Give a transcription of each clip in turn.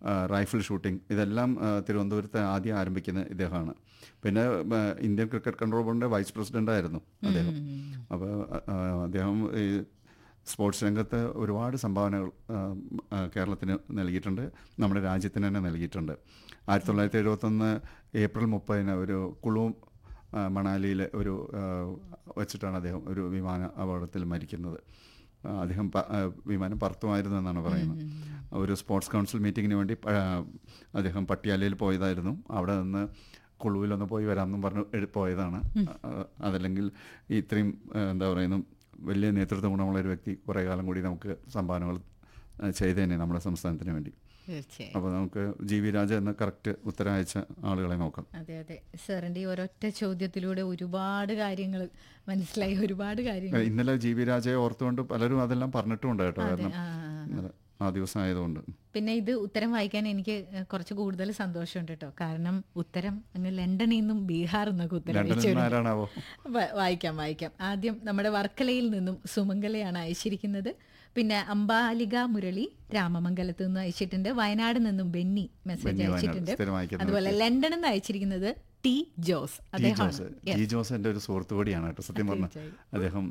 ആ, rifle shooting ഇതെല്ലാം ആ, തിരുവനന്തപുരത്ത് ആദ്യം ആരംഭിക്കുന്ന ഇദ്ദേഹമാണ് പിന്നെ ആ, ഇന്ത്യൻ ക്രിക്കറ്റ് കൺട്രോൾ ബോർഡിൻ്റെ വൈസ് പ്രസിഡന്റ് ആയിരുന്നു അദ്ദേഹം അപ്പോൾ ആ, അദ്ദേഹം ഈ സ്പോർട്സ് രംഗത്ത് ഒരുപാട് സംഭാവനകൾ ആ, ആ, കേരളത്തിന് നൽകിയിട്ടുണ്ട് നമ്മുടെ രാജ്യത്തിന് തന്നെ നൽകിയിട്ടുണ്ട് ആയിരത്തി തൊള്ളായിരത്തി എഴുപത്തൊന്ന് ഏപ്രിൽ മുപ്പതിന് ഒരു കുളു ആ, മണാലിയിലെ ഒരു ആ, വച്ചിട്ടാണ് അദ്ദേഹം ഒരു വിമാന അപകടത്തിൽ മരിക്കുന്നത് ആ, അദ്ദേഹം പ- ആ, വിമാനം പറത്തുമായിരുന്നു എന്നാണ് പറയുന്നത് ഒരു സ്പോർട്സ് കൗൺസിൽ മീറ്റിങ്ങിന് വേണ്ടി പ- ആ, അദ്ദേഹം പട്ടിയാലയിൽ പോയതായിരുന്നു അവിടെ നിന്ന് കുളുവിലൊന്ന് പോയി വരാമെന്നും പറഞ്ഞ് എഴു- പോയതാണ് ആ, അതല്ലെങ്കിൽ ഇത്രയും ആ, എന്താ പറയുന്നു വലിയ നേതൃത്വ ഗുണമുള്ള ഒരു വ്യക്തി കുറേ കാലം കൂടി നമുക്ക് സംഭാവനകൾ ആ, ചെയ്തേനെ നമ്മുടെ സംസ്ഥാനത്തിന് വേണ്ടി തീർച്ചയായും അപ്പോൾ നമുക്ക് ജി വി രാജ എന്ന കറക്റ്റ് ഉത്തരം അയച്ച ആളുകളെ നോക്കാം അതെ അതെ സാറിന്റെ ഈ ഒരൊറ്റ ചോദ്യത്തിലൂടെ ഒരുപാട് കാര്യങ്ങൾ മനസ്സിലായി ഒരുപാട് കാര്യങ്ങൾ ഇന്നലെ ജി വി രാജയെ ഓർത്തുകൊണ്ട് പലരും അതെല്ലാം പറഞ്ഞിട്ടുമുണ്ട് കേട്ടോ അതെ കാരണം ആ, ആ, ആ. ഇന്നലെ ആ ദിവസം ആയതുകൊണ്ട് പിന്നെ ഇത് ഉത്തരം വായിക്കാൻ എനിക്ക് ഏഹ്, കുറച്ച് കൂടുതൽ സന്തോഷമുണ്ട് കേട്ടോ കാരണം ഉത്തരം അങ്ങ് ലണ്ടനിൽ നിന്നും ബീഹാറിൽ നിന്നൊക്കെ ഉത്തരം ലണ്ടനിൽ നിന്ന് അയച്ചു ആരാണാവോ വ- വായിക്കാം വായിക്കാം ആദ്യം നമ്മുടെ വർക്കലയിൽ നിന്നും സുമംഗലയാണ് അയച്ചിരിക്കുന്നത് പിന്നെ അംബാലിക മുരളി രാമമംഗലത്ത് നിന്ന് അയച്ചിട്ടുണ്ട് വയനാട് നിന്നും ബെന്നി മെസ്സേജ് ബെന്നി വയനാട് അയച്ചിട്ടുണ്ട് സ്ഥിരം അയക്കുന്ന അതുപോലെ ലണ്ടനിൽ നിന്ന് അയച്ചിരിക്കുന്നത് ടി ജോസ് ടി അദ്ദേഹമാണ് ജോസ് ടി ജോസ് എൻ്റെ ഒരു സുഹൃത്തു കൂടിയാണ് കേട്ടോ സത്യം പറഞ്ഞാൽ അദ്ദേഹം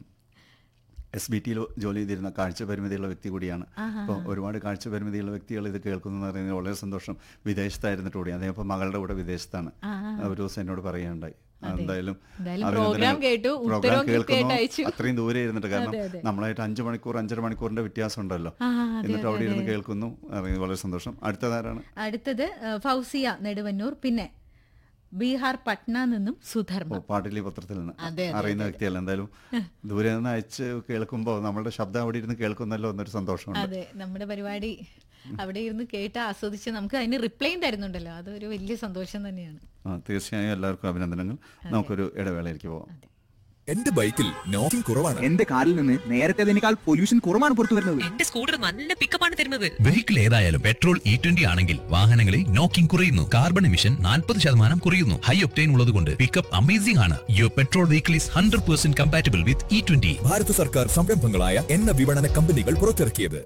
എസ് ബി ടിയിൽ ജോലി ചെയ്തിരുന്ന കാഴ്ച പരിമിതിയുള്ള വ്യക്തി കൂടിയാണ് അപ്പോൾ ഒരുപാട് കാഴ്ച പരിമിതിയുള്ള വ്യക്തികൾ ഇത് കേൾക്കുന്നു എന്ന് പറയുന്നത് വളരെ സന്തോഷം വിദേശത്തായിരുന്നിട്ട് കൂടി അദ്ദേഹം ഇപ്പോൾ മകളുടെ കൂടെ വിദേശത്താണ് ഒരു ദിവസം എന്നോട് പറയുകയുണ്ടായി എന്തായാലും എന്തായാലും അഭിനന്ദനങ്ങൾ. program കേട്ടു, program ഉത്തരവും കേൾക്കുന്നു. കൃത്യമായിട്ട് അയച്ചു. അത്രയും ദൂരെ ഇരുന്നിട്ട് കാരണം അതെ, അതെ. നമ്മളായിട്ട് അഞ്ച് മണിക്കൂർ അഞ്ചര മണിക്കൂറിന്റെ വ്യത്യാസം ഉണ്ടല്ലോ ആ, അതെ, എന്നിട്ട് അവിടെ ഇരുന്ന് കേൾക്കുന്നു അറിയുന്നത് വളരെ സന്തോഷം അടുത്തതാരാണ് അടുത്തത് ഏഹ്, ഫൗസിയ നെടുവന്നൂർ പിന്നെ ബീഹാർ പട്ന നിന്നും ഓ സുധർമ്മ പാട്ടിലി പത്രത്തിൽ നിന്ന് അതെ, അതെ, അറിയുന്ന വ്യക്തിയല്ല എന്തായാലും ദൂരെ നിന്ന് അയച്ച് കേൾക്കുമ്പോൾ നമ്മളുടെ ശബ്ദം അവിടെ ഇരുന്ന് കേൾക്കുന്നല്ലോ എന്നൊരു സന്തോഷമുണ്ട് അതെ നമ്മുടെ പരിപാടി അവിടെ ഇരുന്ന് കേട്ട് ആസ്വദിച്ച് നമുക്ക് അതിന് റിപ്ലൈയും തരുന്നുണ്ടല്ലോ അതൊരു വലിയ സന്തോഷം തന്നെയാണ് ആ, തീർച്ചയായും എല്ലാവർക്കും അഭിനന്ദനങ്ങൾ നമുക്കൊരു ഇടവേളയിലേക്ക് പോവാം എന്റെ ബൈക്കിൽ നോക്കിംഗ് കുറവാണ് എന്റെ കാറിൽ നിന്ന് നേരത്തേതിനേക്കാൾ പൊല്യൂഷൻ കുറവാണ് പുറത്തു വരുന്നത് എന്റെ സ്കൂട്ടർ നല്ല പിക്കപ്പാണ് തരുന്നത് വെഹിക്കിൾ ഏതായാലും പെട്രോൾ ഇ ട്വന്റി ആണെങ്കിൽ വാഹനങ്ങളിൽ നോക്കിംഗ് കുറയുന്നു കാർബൺ എമിഷൻ നാൽപ്പത് ശതമാനം കുറയുന്നു ഹൈ ഒപ്റ്റൈൻ ഉള്ളതുകൊണ്ട് പിക്കപ്പ് അമേസിംഗ് ആണ് your petrol vehicle is hundred percent compatible with E twenty ഭാരത സർക്കാർ സംരംഭങ്ങളായ എണ്ണ വിപണന കമ്പനികൾ പുറത്തിറക്കിയത്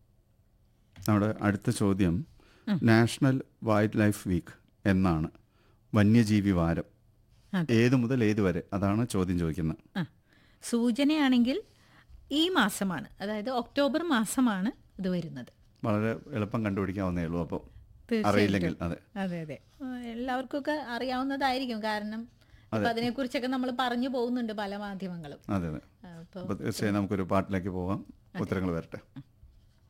നമ്മുടെ അടുത്ത ചോദ്യം നാഷണൽ വൈൽഡ് ലൈഫ് വീക്ക് എന്നാണ് വന്യജീവി വാരം ഏത് മുതൽ ഏത് വരെ അതാണ് ചോദ്യം ചോദിക്കുന്നത് ആ സൂചനയാണെങ്കിൽ ഈ മാസമാണ് അതായത് ഒക്ടോബർ മാസമാണ് ഇത് വരുന്നത് വളരെ എളുപ്പം കണ്ടുപിടിക്കാവുന്നേ ഉള്ളൂ അപ്പോൾ തീർച്ചയായിട്ടും. അറിയില്ലെങ്കിൽ അതെ അതെ അതെ ആ, എല്ലാവർക്കൊക്കെ അറിയാവുന്നതായിരിക്കും കാരണം ഇപ്പൊ അതിനെക്കുറിച്ചൊക്കെ നമ്മൾ പറഞ്ഞു പോകുന്നുണ്ട് പല മാധ്യമങ്ങളും അതെ അതെ അപ്പോൾ അപ്പോൾ തീർച്ചയായും നമുക്കൊരു പാട്ടിലേക്ക് പോവാം ഉത്തരങ്ങൾ വരട്ടെ